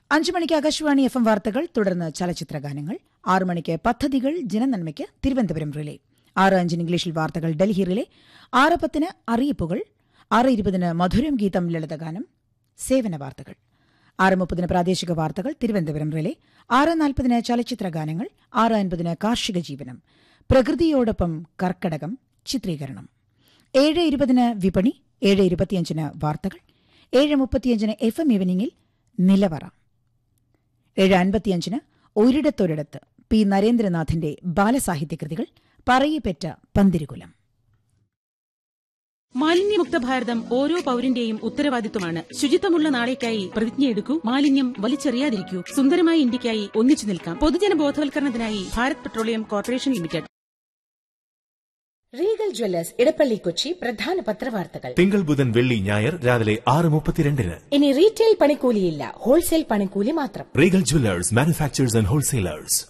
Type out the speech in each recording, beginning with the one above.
അഞ്ചു മണിക്ക് Akashvani F M വാർത്തകൾ തുടർന്ന് ചലച്ചിത്ര ഗാനങ്ങൾ ആറു മണിക്ക് പദ്ധതികൾ ജനനന്മയ്ക്ക് തിരുവനന്തപുരം റിലേ ആറ് അഞ്ചിന് ഇംഗ്ലീഷിൽ വാർത്തകൾ ഡൽഹി റിലേ ആറ് പത്തിന് അറിയിപ്പുകൾ ആറ് ഇരുപതിന് മധുരം ഗീതം ലളിതഗാനം സേവന വാർത്തകൾ ആറ് മുപ്പതിന് പ്രാദേശിക വാർത്തകൾ തിരുവനന്തപുരം റിലേ ആറ് നാൽപ്പതിന് ചലച്ചിത്ര ഗാനങ്ങൾ ആറ് അൻപതിന് കാർഷിക ജീവനം പ്രകൃതിയോടൊപ്പം കർക്കടകം ചിത്രീകരണം ഏഴ് ഇരുപതിന് വിപണി ഏഴ് ഇരുപത്തിയഞ്ചിന് വാർത്തകൾ ഏഴ് മുപ്പത്തിയഞ്ചിന് എഫ് എം ഈവനിംഗിൽ നിലവറ ഏഴ് അൻപത്തിയഞ്ചിന് ഒരിടത്തൊരിടത്ത് പി നരേന്ദ്രനാഥിന്റെ ബാലസാഹിത്യകൃതികൾ പറയിപ്പെറ്റ പന്തിരുകുലം മാലിന്യമുക്ത ഭാരതം ഓരോ പൌരന്റെയും ഉത്തരവാദിത്വമാണ് ശുചിത്വമുള്ള നാളേക്കായി പ്രതിജ്ഞയെടുക്കൂ മാലിന്യം വലിച്ചെറിയാതിരിക്കൂ സുന്ദരമായ ഇന്ത്യക്കായി ഒന്നിച്ചു നിൽക്കാം പൊതുജന ബോധവൽക്കരണത്തിനായി Bharat petroleum corporation limited regal jewellers Edappally Kochi പ്രധാന പത്രവാർത്തകൾ തിങ്കൾ ബുധൻ വെള്ളി ഞായർ രാവിലെ ആറ് മുപ്പത്തിരണ്ടിന് ഇനി റീറ്റെയിൽ പണിക്കൂലിയില്ല ഹോൾസെയിൽ പണിക്കൂലി മാത്രം regal jewellers manufacturers and wholesalers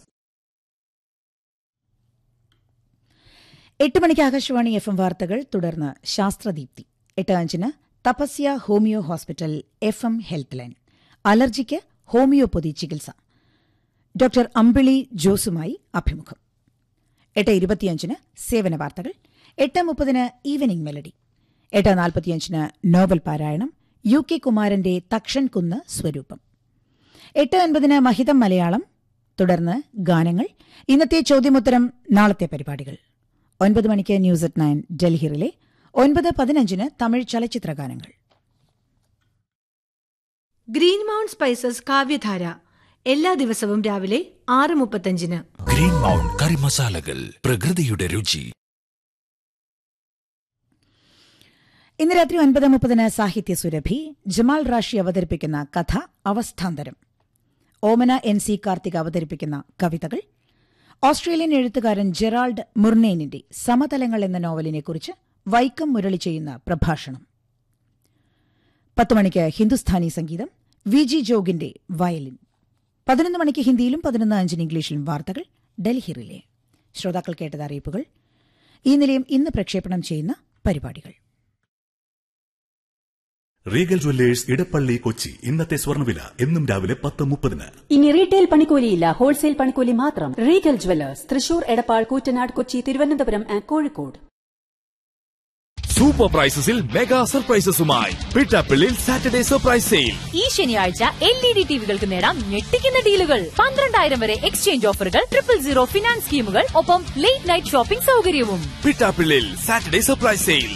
എട്ട് മണിക്ക് ആകാശവാണി എഫ് എം വാർത്തകൾ തുടർന്ന് ശാസ്ത്രദീപ്തി എട്ട് അഞ്ചിന് Tapasya homeo hospital F M health line അലർജിക്ക് ഹോമിയോപ്പതി ചികിത്സ ഡോക്ടർ അമ്പിളി ജോസുമായി അഭിമുഖം എട്ട് ഇരുപത്തിയഞ്ചിന് സേവന വാർത്തകൾ എട്ട് മുപ്പതിന് ഈവനിംഗ് മെലഡി എട്ട് നാൽപ്പത്തിയഞ്ചിന് നോവൽ പാരായണം യു കെ കുമാരന്റെ തക്ഷൻ കുന്ന് സ്വരൂപം എട്ട് അൻപതിന് മഹിതം മലയാളം തുടർന്ന് ഗാനങ്ങൾ ഇന്നത്തെ ചോദ്യമുത്തരം നാളത്തെ പരിപാടികൾ ഒൻപത് മണിക്ക് news at nine Delhi relay ഒൻപത് പതിനഞ്ചിന് തമിഴ് ചലച്ചിത്ര ഗാനങ്ങൾ ഗ്രീൻ മൗണ്ട് സ്പൈസസ് കാവ്യധാര എല്ലാ ദിവസവും രാവിലെ ആറ് മുപ്പത്തഞ്ചിന് ഗ്രീൻ മൗണ്ട് കറി മസാലകൾ പ്രകൃതിയുടെ രുചി ഇന്ന് രാത്രി ഒൻപത് മുപ്പതിന് സാഹിത്യ സുരഭി ജമാൽ റാഷി അവതരിപ്പിക്കുന്ന കഥ അവസ്ഥാന്തരം ഓമന എൻ സി കാർത്തിക് അവതരിപ്പിക്കുന്ന കവിതകൾ ഓസ്ട്രേലിയൻ എഴുത്തുകാരൻ ജെറാൾഡ് മുർനേനിന്റെ സമതലങ്ങൾ എന്ന നോവലിനെക്കുറിച്ച് വൈക്കം മുരളി ചെയ്യുന്ന പ്രഭാഷണം പത്ത് മണിക്ക് ഹിന്ദുസ്ഥാനി സംഗീതം വി ജി ജോഗിന്റെ വയലിൻ പതിനൊന്ന് മണിക്ക് ഹിന്ദിയിലും പതിനൊന്ന് അഞ്ചിന് ഇംഗ്ലീഷിലും വാർത്തകൾ ഡൽഹി റിലേ ശ്രോതാക്കൾ കേട്ടത് അറിയിപ്പുകൾ ഈ നിലയം ഇന്ന് പ്രക്ഷേപണം ചെയ്യുന്ന പരിപാടികൾ റീഗൽ ജുവല്ലേഴ്സ് ഇടപ്പള്ളി കൊച്ചി ഇന്നത്തെ സ്വർണ്ണവില എന്നും രാവിലെ പത്ത് മുപ്പതിന് ഇനി റീറ്റെയിൽ പണിക്കൂലിയില്ല ഹോൾസെയിൽ പണിക്കൂലി മാത്രം regal jewellers Thrissur Edappal Koottanad Kochi Thiruvananthapuram and Kozhikode super പ്രൈസസിൽ മെഗാ സർപ്രൈസസുമായി പിട്ടാപ്പിള്ളിൽ സാറ്റർഡേ സർപ്രൈസ് സെയിൽ ഈ ശനിയാഴ്ച എൽ ഇ ഡി ടിവികൾക്ക് നേടാം ഞെട്ടിക്കുന്ന ഡീലുകൾ പന്ത്രണ്ടായിരം വരെ എക്സ്ചേഞ്ച് ഓഫറുകൾ ട്രിപ്പിൾ സീറോ ഫിനാൻസ് സ്കീമുകൾ ഒപ്പം ലേറ്റ് നൈറ്റ് ഷോപ്പിംഗ് സൗകര്യവും പിട്ടാപ്പിള്ളിൽ സാറ്റർഡേ സർപ്രൈസ് സെയിൽ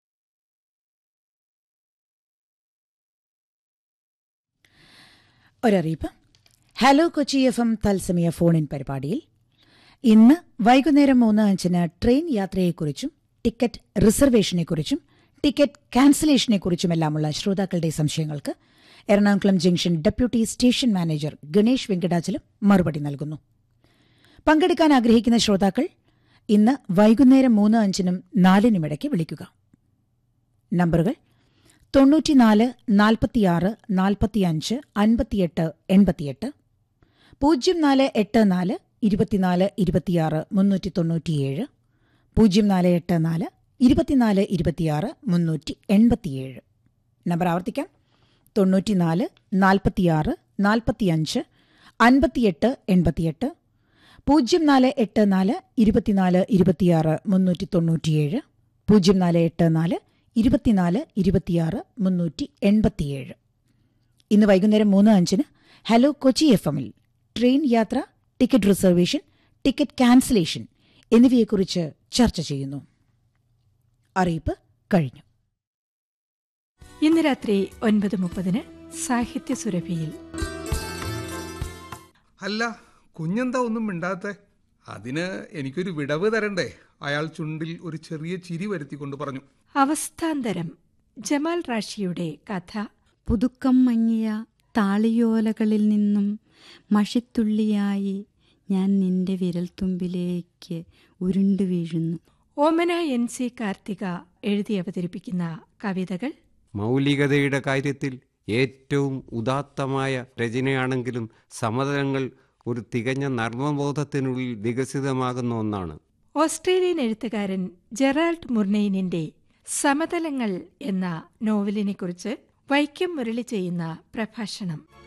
ഒരറിയിപ്പ് ഹലോ കൊച്ചി എഫ് എം തത്സമയ ഫോണിൻ പരിപാടിയിൽ ഇന്ന് വൈകുന്നേരം മൂന്ന് അഞ്ചിന് ട്രെയിൻ യാത്രയെക്കുറിച്ചും ടിക്കറ്റ് റിസർവേഷനെക്കുറിച്ചും ടിക്കറ്റ് ക്യാൻസലേഷനെക്കുറിച്ചുമെല്ലാമുള്ള ശ്രോതാക്കളുടെ സംശയങ്ങൾക്ക് Ernakulam junction deputy station manager Ganesh Venkatachalam മറുപടി നൽകുന്നു പങ്കെടുക്കാൻ ആഗ്രഹിക്കുന്ന ശ്രോതാക്കൾ ഇന്ന് വൈകുന്നേരം മൂന്ന് അഞ്ചിനും നാലിനുമിടയ്ക്ക് വിളിക്കുക നമ്പറുകൾ തൊണ്ണൂറ്റിനാല് നാൽപ്പത്തിയാറ് നാൽപ്പത്തിയഞ്ച് അൻപത്തിയെട്ട് എൺപത്തിയെട്ട് പൂജ്യം നാല് എട്ട് നാല് ഇരുപത്തിനാല് ഇരുപത്തിയാറ് മുന്നൂറ്റി തൊണ്ണൂറ്റിയേഴ് പൂജ്യം നാല് എട്ട് നാല് ഇരുപത്തിനാല് ഇരുപത്തിയാറ് മുന്നൂറ്റി എൺപത്തിയേഴ് നമ്പർ ആവർത്തിക്കാം തൊണ്ണൂറ്റിനാല് നാൽപ്പത്തിയാറ് നാൽപ്പത്തിയഞ്ച് അൻപത്തിയെട്ട് എൺപത്തിയെട്ട് പൂജ്യം നാല് എട്ട് നാല് ഇരുപത്തിനാല് ഇരുപത്തിയാറ് മുന്നൂറ്റി തൊണ്ണൂറ്റിയേഴ് പൂജ്യം നാല് എട്ട് നാല് ഇരുപത്തിനാല് ഇരുപത്തിയാറ് മുന്നൂറ്റി എൺപത്തിയേഴ് ഇന്ന് വൈകുന്നേരം മൂന്ന് അഞ്ചിന് ഹലോ കൊച്ചി എഫ് എമ്മിൽ ട്രെയിൻ യാത്ര ടിക്കറ്റ് റിസർവേഷൻ ടിക്കറ്റ് ക്യാൻസലേഷൻ എന്നിവയെക്കുറിച്ച് ചർച്ച ചെയ്യുന്നു അറിയിപ്പ് കഴിഞ്ഞു ഇന്ന് രാത്രി ഒൻപത് മുപ്പതിന് സാഹിത്യ സുരഭിയിൽ അല്ല കുഞ്ഞെന്താ ഒന്നും മിണ്ടാത്തെ അതിന് എനിക്കൊരു വിടവ് തരണ്ടേ അയാൾ ചുണ്ടിൽ ഒരു ചെറിയ ചിരി വരുത്തിക്കൊണ്ട് പറഞ്ഞു അവസ്ഥാന്തരം ജമാൽ റാഷിയുടെ കഥ പുതുക്കം മങ്ങിയ താളിയോലകളിൽ നിന്നും മഷിത്തുള്ളിയായി ഞാൻ നിന്റെ വിരൽത്തുമ്പിലേക്ക് ഉരുണ്ടു വീഴുന്നു ഓമന എൻ സി കാർത്തിക എഴുതി അവതരിപ്പിക്കുന്ന കവിതകൾ മൗലികതയുടെ കാര്യത്തിൽ ഏറ്റവും ഉദാത്തമായ രചനയാണെങ്കിലും സമതലങ്ങൾ ഒരു തികഞ്ഞ നർമ്മബോധത്തിനുള്ളിൽ വികസിതമാകുന്ന ഒന്നാണ് ഓസ്ട്രേലിയൻ എഴുത്തുകാരൻ ജെറാൾഡ് മുർനെയിനിന്റെ സമതലങ്ങൾ എന്ന നോവലിനെക്കുറിച്ച് വൈക്കം മുരളി ചെയ്യുന്ന പ്രഭാഷണം